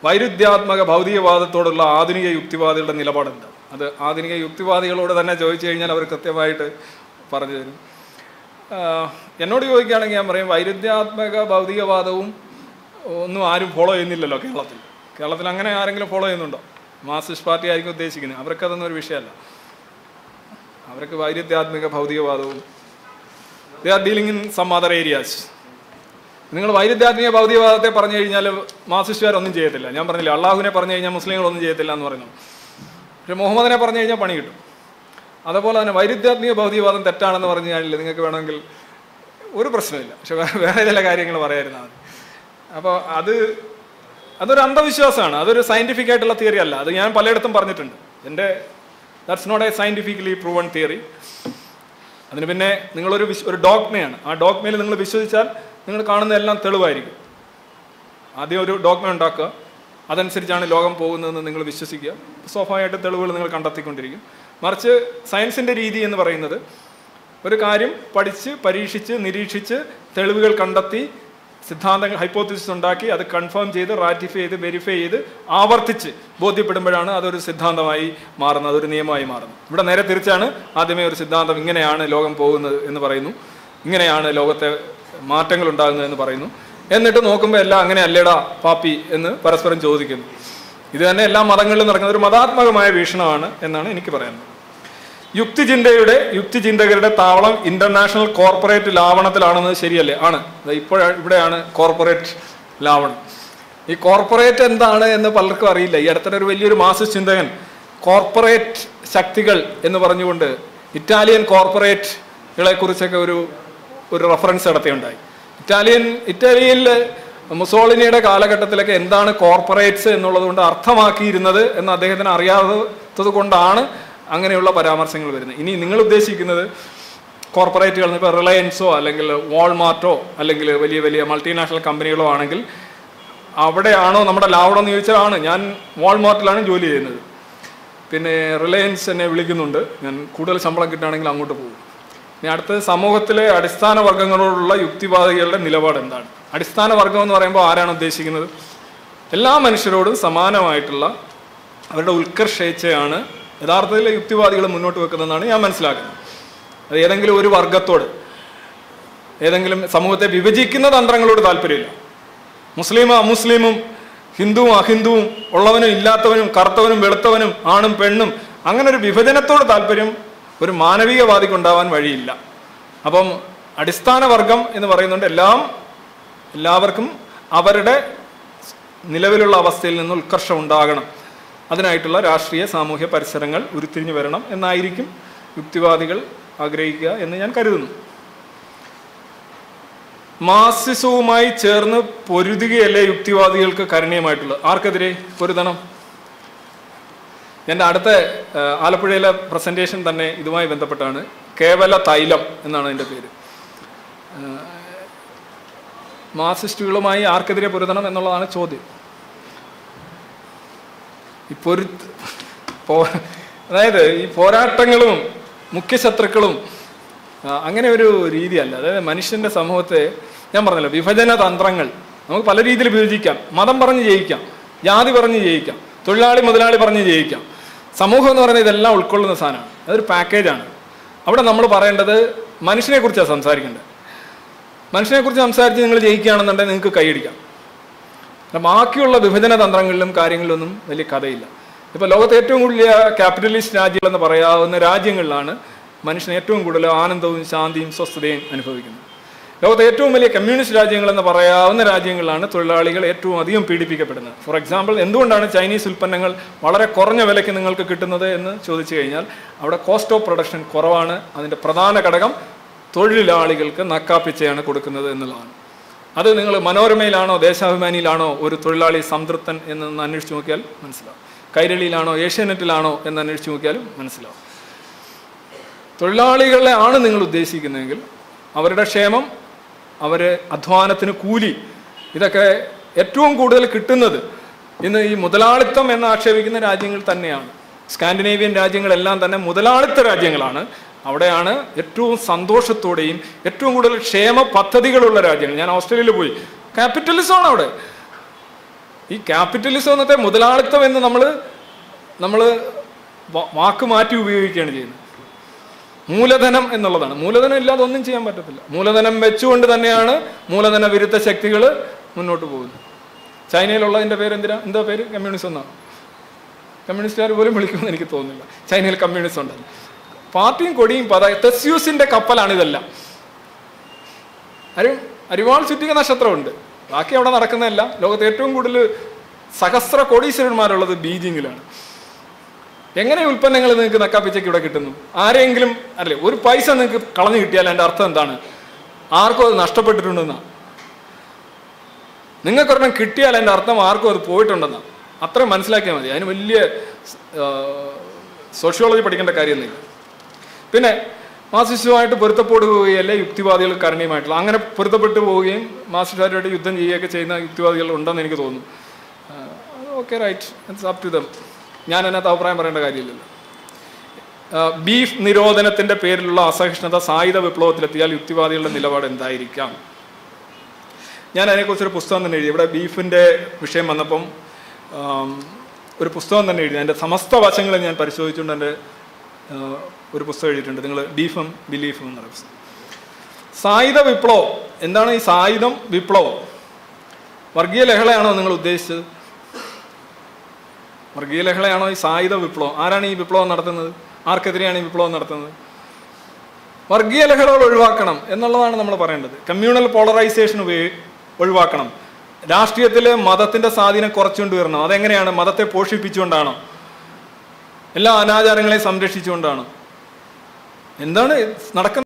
വൈരുദ്ധ്യാത്മക ഭൗതികവാദത്തോടുള്ള ആധുനിക യുക്തിവാദികളുടെ നിലപാടെന്താ അത് ആധുനിക യുക്തിവാദികളോട് തന്നെ ചോദിച്ചു കഴിഞ്ഞാൽ അവർ കൃത്യമായിട്ട് പറഞ്ഞു തരും ആഹ് എന്നോട് ചോദിക്കുകയാണെങ്കിൽ ഞാൻ പറയും വൈരുദ്ധ്യാത്മക ഭൗതികവാദവും ഒന്നും ആരും ഫോളോ ചെയ്യുന്നില്ലല്ലോ കേരളത്തിൽ കേരളത്തിൽ അങ്ങനെ ആരെങ്കിലും ഫോളോ ചെയ്യുന്നുണ്ടോ മാർക്സിസ്റ്റ് പാർട്ടി ആയിരിക്കും ഉദ്ദേശിക്കുന്നത് അവർക്കതൊന്നും ഒരു വിഷയമല്ല അവർക്ക് വൈരുദ്ധ്യാത്മിക ഭൗതികവാദവും they are dealing in some other areas നിങ്ങൾ വൈരുദ്ധ്യാത്മിക ഭൗതികവാദത്തെ പറഞ്ഞു കഴിഞ്ഞാൽ മാർക്സിസ്റ്റുകാരൊന്നും ചെയ്യത്തില്ല ഞാൻ പറഞ്ഞില്ല അള്ളാഹുവിനെ പറഞ്ഞു കഴിഞ്ഞാൽ മുസ്ലിങ്ങളൊന്നും ചെയ്യത്തില്ല എന്ന് പറയുന്നു പക്ഷെ മുഹമ്മദിനെ പറഞ്ഞു കഴിഞ്ഞാൽ പണി കിട്ടും അതുപോലെ തന്നെ വൈരുദ്ധ്യാത്മിക ഭൗതികവാദം തെറ്റാണെന്ന് പറഞ്ഞു കഴിഞ്ഞാൽ നിങ്ങൾക്ക് വേണമെങ്കിൽ ഒരു പ്രശ്നമില്ല പക്ഷെ വേ- വേറെ ചില കാര്യങ്ങൾ പറയായിരുന്നാൽ മതി അപ്പോൾ അത് അതൊരു അന്ധവിശ്വാസമാണ് അതൊരു സയൻറ്റിഫിക് ആയിട്ടുള്ള തിയറി അല്ല അത് ഞാൻ പലയിടത്തും പറഞ്ഞിട്ടുണ്ട് എൻ്റെ that's not a scientifically proven theory അതിന് പിന്നെ നിങ്ങളൊരു വിശ് ഒരു ഡോഗ്മയാണ് ആ ഡോഗ്മയിൽ നിങ്ങൾ വിശ്വസിച്ചാൽ നിങ്ങൾ കാണുന്ന എല്ലാം തെളിവായിരിക്കും ആദ്യം ഒരു ഡോഗ്മ ഉണ്ടാക്കുക അതനുസരിച്ചാണ് ലോകം പോകുന്നതെന്ന് നിങ്ങൾ വിശ്വസിക്കുക സ്വാഭാവികമായിട്ട് തെളിവുകൾ നിങ്ങൾ കണ്ടെത്തിക്കൊണ്ടിരിക്കും മറിച്ച് സയൻസിൻ്റെ രീതി എന്ന് പറയുന്നത് ഒരു കാര്യം പഠിച്ച് പരീക്ഷിച്ച് നിരീക്ഷിച്ച് തെളിവുകൾ കണ്ടെത്തി സിദ്ധാന്തങ്ങൾ ഹൈപ്പോത്തിസിസ് ഉണ്ടാക്കി അത് കൺഫേം ചെയ്ത് റാറ്റിഫൈ ചെയ്ത് വെരിഫൈ ചെയ്ത് ആവർത്തിച്ച് ബോധ്യപ്പെടുമ്പോഴാണ് അതൊരു സിദ്ധാന്തമായി മാറുന്നത് അതൊരു നിയമമായി മാറുന്നത് ഇവിടെ നേരെ തിരിച്ചാണ് ആദ്യമേ ഒരു സിദ്ധാന്തം ഇങ്ങനെയാണ് ലോകം പോകുന്നത് എന്ന് പറയുന്നു ഇങ്ങനെയാണ് ലോകത്തെ മാറ്റങ്ങൾ ഉണ്ടാകുന്നത് എന്ന് പറയുന്നു എന്നിട്ട് നോക്കുമ്പോൾ എല്ലാം അങ്ങനെ അല്ലേടാ പാപ്പി എന്ന് പരസ്പരം ചോദിക്കുന്നു ഇത് തന്നെ എല്ലാ മതങ്ങളിലും നടക്കുന്ന ഒരു മതാത്മകമായ വീക്ഷണമാണ് എന്നാണ് എനിക്ക് പറയാനുള്ളത് യുക്തിചിന്തയുടെ യുക്തിചിന്തകരുടെ താവളം ഇന്റർനാഷണൽ കോർപ്പറേറ്റ് ലാവണത്തിലാണെന്നത് ശരിയല്ലേ ആണ് ഇപ്പോൾ ഇവിടെയാണ് കോർപ്പറേറ്റ് ലാവണം ഈ കോർപ്പറേറ്റ് എന്താണ് എന്ന് പലർക്കും അറിയില്ല ഈ അടുത്തിടെ ഒരു വലിയൊരു മാർക്സിസ്റ്റ് ചിന്തകൻ കോർപ്പറേറ്റ് ശക്തികൾ എന്ന് പറഞ്ഞുകൊണ്ട് ഇറ്റാലിയൻ കോർപ്പറേറ്റുകളെ കുറിച്ചൊക്കെ ഒരു ഒരു റെഫറൻസ് നടത്തിയുണ്ടായി ഇറ്റാലിയൻ ഇറ്റാലിയനിൽ മുസോളിനിയുടെ കാലഘട്ടത്തിലൊക്കെ എന്താണ് കോർപ്പറേറ്റ്സ് എന്നുള്ളത് കൊണ്ട് അർത്ഥമാക്കിയിരുന്നത് എന്ന് അദ്ദേഹത്തിന് അറിയാത്തത് കൊണ്ടാണ് അങ്ങനെയുള്ള പരാമർശങ്ങൾ വരുന്നത് ഇനി നിങ്ങൾ ഉദ്ദേശിക്കുന്നത് കോർപ്പറേറ്റുകൾ ഇപ്പോൾ റിലയൻസോ അല്ലെങ്കിൽ വാൾമാർട്ടോ അല്ലെങ്കിൽ വലിയ വലിയ മൾട്ടിനാഷണൽ കമ്പനികളോ ആണെങ്കിൽ അവിടെയാണോ നമ്മുടെ ലാവണം എന്ന് ചോദിച്ചാൽ ആണ് ഞാൻ വാൾമാർട്ടിലാണ് ജോലി ചെയ്യുന്നത് പിന്നെ റിലയൻസ് എന്നെ വിളിക്കുന്നുണ്ട് ഞാൻ കൂടുതൽ ശമ്പളം കിട്ടുകയാണെങ്കിൽ അങ്ങോട്ട് പോകും ഇനി അടുത്തത് സമൂഹത്തിലെ അടിസ്ഥാന വർഗങ്ങളോടുള്ള യുക്തിവാദികളുടെ നിലപാട് എന്താണ് അടിസ്ഥാന വർഗം എന്ന് പറയുമ്പോൾ ആരാണ് ഉദ്ദേശിക്കുന്നത് എല്ലാ മനുഷ്യരോടും സമാനമായിട്ടുള്ള അവരുടെ ഉത്കർഷേച്ഛയാണ് യഥാർത്ഥത്തിൽ യുക്തിവാദികൾ മുന്നോട്ട് വെക്കുന്നതെന്നാണ് ഞാൻ മനസ്സിലാക്കുന്നത് അത് ഏതെങ്കിലും ഒരു വർഗത്തോട് ഏതെങ്കിലും സമൂഹത്തെ വിഭജിക്കുന്ന തന്ത്രങ്ങളോട് താല്പര്യമില്ല മുസ്ലിമും അമുസ്ലിമും ഹിന്ദുവും അഹിന്ദുവും ഉള്ളവനും ഇല്ലാത്തവനും കറുത്തവനും വെളുത്തവനും ആണും പെണ്ണും അങ്ങനെ ഒരു വിഭജനത്തോട് താല്പര്യം ഒരു മാനവികവാദിക്ക് ഉണ്ടാവാൻ വഴിയില്ല അപ്പം അടിസ്ഥാന വർഗം എന്ന് പറയുന്നുണ്ട് എല്ലാം എല്ലാവർക്കും അവരുടെ നിലവിലുള്ള അവസ്ഥയിൽ നിന്ന് ഉത്കർഷം ഉണ്ടാകണം അതിനായിട്ടുള്ള രാഷ്ട്രീയ സാമൂഹ്യ പരിസരങ്ങൾ ഉരുത്തിരിഞ്ഞു വരണം എന്നായിരിക്കും യുക്തിവാദികൾ ആഗ്രഹിക്കുക എന്ന് ഞാൻ കരുതുന്നു മാർസിസവുമായി ചേർന്ന് പൊരുതുകയല്ലേ യുക്തിവാദികൾക്ക് കരണീയമായിട്ടുള്ളത് ആർക്കെതിരെ പൊരുതണം എൻ്റെ അടുത്ത ആ, ആലപ്പുഴയിലെ പ്രസൻറ്റേഷൻ തന്നെ ഇതുമായി ബന്ധപ്പെട്ടാണ് കേവല തൈലം എന്നാണ് അതിൻ്റെ പേര് ആ, മാർസിസ്റ്റുകളുമായി ആർക്കെതിരെ പൊരുതണം എന്നുള്ളതാണ് ചോദ്യം ഈ പൊരു പോ അതായത് ഈ പോരാട്ടങ്ങളും മുഖ്യശത്രുക്കളും ആ, അങ്ങനെ ഒരു രീതിയല്ല അതായത് മനുഷ്യന്റെ സമൂഹത്തെ ഞാൻ പറഞ്ഞല്ലോ വിഭജന തന്ത്രങ്ങൾ നമുക്ക് പല രീതിയിൽ വിഭജിക്കാം മതം പറഞ്ഞ് ജയിക്കാം ജാതി പറഞ്ഞ് ജയിക്കാം തൊഴിലാളി മുതലാളി പറഞ്ഞ് ജയിക്കാം സമൂഹം എന്ന് പറയുന്നത് ഇതെല്ലാം ഉൾക്കൊള്ളുന്ന സാധനമാണ് അതൊരു പാക്കേജാണ് അവിടെ നമ്മൾ പറയേണ്ടത് മനുഷ്യനെ കുറിച്ചാണ് സംസാരിക്കേണ്ടത് മനുഷ്യനെ കുറിച്ച് സംസാരിച്ച് നിങ്ങൾ ജയിക്കുകയാണെന്നുണ്ടെങ്കിൽ നിങ്ങൾക്ക് കൈയടിക്കാം അല്ല, ബാക്കിയുള്ള വിഭജന തന്ത്രങ്ങളിലും കാര്യങ്ങളിലൊന്നും വലിയ കഥയില്ല ഇപ്പോൾ ലോകത്തെ ഏറ്റവും കൂടുതൽ ക്യാപിറ്റലിസ്റ്റ് രാജ്യങ്ങളെന്ന് പറയാവുന്ന രാജ്യങ്ങളിലാണ് മനുഷ്യൻ ഏറ്റവും കൂടുതൽ ആനന്ദവും ശാന്തിയും സ്വസ്ഥതയും അനുഭവിക്കുന്നത് ലോകത്തെ ഏറ്റവും വലിയ കമ്മ്യൂണിസ്റ്റ് രാജ്യങ്ങളെന്ന് പറയാവുന്ന രാജ്യങ്ങളിലാണ് തൊഴിലാളികൾ ഏറ്റവും അധികം പീഡിപ്പിക്കപ്പെടുന്നത് ഫോർ എക്സാമ്പിൾ എന്തുകൊണ്ടാണ് ചൈനീസ് ഉൽപ്പന്നങ്ങൾ വളരെ കുറഞ്ഞ വിലയ്ക്ക് നിങ്ങൾക്ക് കിട്ടുന്നത് എന്ന് ചോദിച്ചു കഴിഞ്ഞാൽ അവിടെ കോസ്റ്റ് ഓഫ് പ്രൊഡക്ഷൻ കുറവാണ് അതിൻ്റെ പ്രധാന ഘടകം തൊഴിലാളികൾക്ക് നക്കാപ്പിച്ചയാണ് കൊടുക്കുന്നത് എന്നുള്ളതാണ് അത് നിങ്ങൾ മനോരമയിലാണോ ദേശാഭിമാനിയിലാണോ ഒരു തൊഴിലാളി സംതൃപ്തൻ എന്നൊന്ന് അന്വേഷിച്ച് നോക്കിയാൽ മനസ്സിലാവും കൈരളിയിലാണോ ഏഷ്യാനെറ്റിലാണോ എന്ന് അന്വേഷിച്ച് നോക്കിയാലും മനസ്സിലാവും തൊഴിലാളികളെ ആണ് നിങ്ങൾ ഉദ്ദേശിക്കുന്നതെങ്കിൽ അവരുടെ ക്ഷേമം അവർ അധ്വാനത്തിന് കൂലി ഇതൊക്കെ ഏറ്റവും കൂടുതൽ കിട്ടുന്നത് ഇന്ന് ഈ മുതലാളിത്തം എന്ന് ആക്ഷേപിക്കുന്ന രാജ്യങ്ങൾ തന്നെയാണ് സ്കാൻഡിനേവിയൻ രാജ്യങ്ങളെല്ലാം തന്നെ മുതലാളിത്ത രാജ്യങ്ങളാണ് അവിടെയാണ് ഏറ്റവും സന്തോഷത്തോടെയും ഏറ്റവും കൂടുതൽ ക്ഷേമ പദ്ധതികളുള്ള രാജ്യങ്ങൾ ഞാൻ ഓസ്ട്രേലിയയിൽ പോയി ക്യാപിറ്റലിസമാണ് അവിടെ ഈ ക്യാപിറ്റലിസം എന്നത്തെ മുതലാളിത്തം എന്ന് നമ്മൾ നമ്മൾ വാക്ക് മാറ്റി ഉപയോഗിക്കുകയാണ് ചെയ്യുന്നത് മൂലധനം എന്നുള്ളതാണ് മൂലധനം ഇല്ലാതെ ഒന്നും ചെയ്യാൻ പറ്റത്തില്ല മൂലധനം വെച്ചുകൊണ്ട് തന്നെയാണ് മൂലധന വിരുദ്ധ ശക്തികൾ മുന്നോട്ട് പോകുന്നത് ചൈനയിലുള്ളതിൻ്റെ പേര് എന്തിനാ എന്താ പേര് കമ്മ്യൂണിസം എന്നാണ് കമ്മ്യൂണിസ്റ്റുകാർ പോലും വിളിക്കുമെന്ന് എനിക്ക് തോന്നുന്നില്ല ചൈനയിൽ കമ്മ്യൂണിസം ഉണ്ടല്ലോ പാർട്ടിയും കൊടിയും പത തെസ്യൂസിന്റെ കപ്പലാണ് ഇതെല്ലാം അരി അരിവാൾ ചുറ്റിക നക്ഷത്രമുണ്ട് ബാക്കി അവിടെ നടക്കുന്നതല്ല ലോകത്ത് ഏറ്റവും കൂടുതൽ സഹസ്ര കോടീശ്വരന്മാരുള്ളത് ബീജിങ്ങിലാണ് എങ്ങനെ ഉൽപ്പന്നങ്ങൾ നിങ്ങൾക്ക് നക്കാപ്പിച്ചയ്ക്ക് ഇവിടെ കിട്ടുന്നു ആരെങ്കിലും അല്ലേ ഒരു പൈസ നിങ്ങൾക്ക് കളഞ്ഞു കിട്ടിയാൽ എൻ്റെ അർത്ഥം എന്താണ് ആർക്കും അത് നഷ്ടപ്പെട്ടിട്ടുണ്ടെന്നാണ് നിങ്ങൾക്കൊരെണ്ണം കിട്ടിയാൽ എൻ്റെ അർത്ഥം ആർക്കും അത് പോയിട്ടുണ്ടെന്നാണ് അത്രയും മനസ്സിലാക്കിയാൽ മതി അതിന് വലിയ സോഷ്യോളജി പഠിക്കേണ്ട കാര്യമൊന്നുമില്ല പിന്നെ മാർസിസ്റ്റുമായിട്ട് പൊരുത്തപ്പെട്ടു പോവുകയല്ലേ യുക്തിവാദികൾ കരണീയമായിട്ടുള്ള അങ്ങനെ പൊരുത്തപ്പെട്ടു പോവുകയും മാർസിസ്റ്റുകാരുമായിട്ട് യുദ്ധം ചെയ്യുകയൊക്കെ ചെയ്യുന്ന യുക്തിവാദികൾ ഉണ്ടെന്ന് എനിക്ക് തോന്നുന്നു okay right it's up to them ഞാൻ അതിനകത്ത് അഭിപ്രായം പറയേണ്ട കാര്യമില്ലല്ലോ ബീഫ് നിരോധനത്തിന്റെ പേരിലുള്ള അസഹിഷ്ണുത സായുധ വിപ്ലവത്തിലെത്തിയാൽ യുക്തിവാദികളുടെ നിലപാട് എന്തായിരിക്കാം ഞാൻ അതിനെക്കുറിച്ചൊരു പുസ്തകം തന്നെ എഴുതി ഇവിടെ ബീഫിൻ്റെ വിഷയം വന്നപ്പം ആം, ഒരു പുസ്തകം തന്നെ എഴുതി അതിൻ്റെ സമസ്ത വശങ്ങളെ ഞാൻ പരിശോധിച്ചുകൊണ്ട് എൻ്റെ ആ, ഒരു പുസ്തകം എഴുതിയിട്ടുണ്ട് നിങ്ങൾ ബീഫും ബിലീഫും എന്ന് പറയുന്ന പുസ്തകം സായുധ വിപ്ലവം എന്താണ് ഈ സായുധം വിപ്ലവം വർഗീയ ലഹളയാണോ നിങ്ങൾ ഉദ്ദേശിച്ചത് വർഗീയ ലഹളയാണോ ഈ സായുധ വിപ്ലവം ആരാണ് ഈ വിപ്ലവം നടത്തുന്നത് ആർക്കെതിരെയാണ് ഈ വിപ്ലവം നടത്തുന്നത് വർഗീയ ലഹളകൾ ഒഴിവാക്കണം എന്നുള്ളതാണ് നമ്മൾ പറയേണ്ടത് കമ്മ്യൂണൽ പോളറൈസേഷൻ ഉപയോഗി ഒഴിവാക്കണം രാഷ്ട്രീയത്തിൽ മതത്തിന്റെ സ്വാധീനം കുറച്ചുകൊണ്ട് വരണം അതെങ്ങനെയാണ് മതത്തെ പോഷിപ്പിച്ചുകൊണ്ടാണോ എല്ലാ അനാചാരങ്ങളെയും സംരക്ഷിച്ചുകൊണ്ടാണോ എന്താണ് നടക്കുന്നത്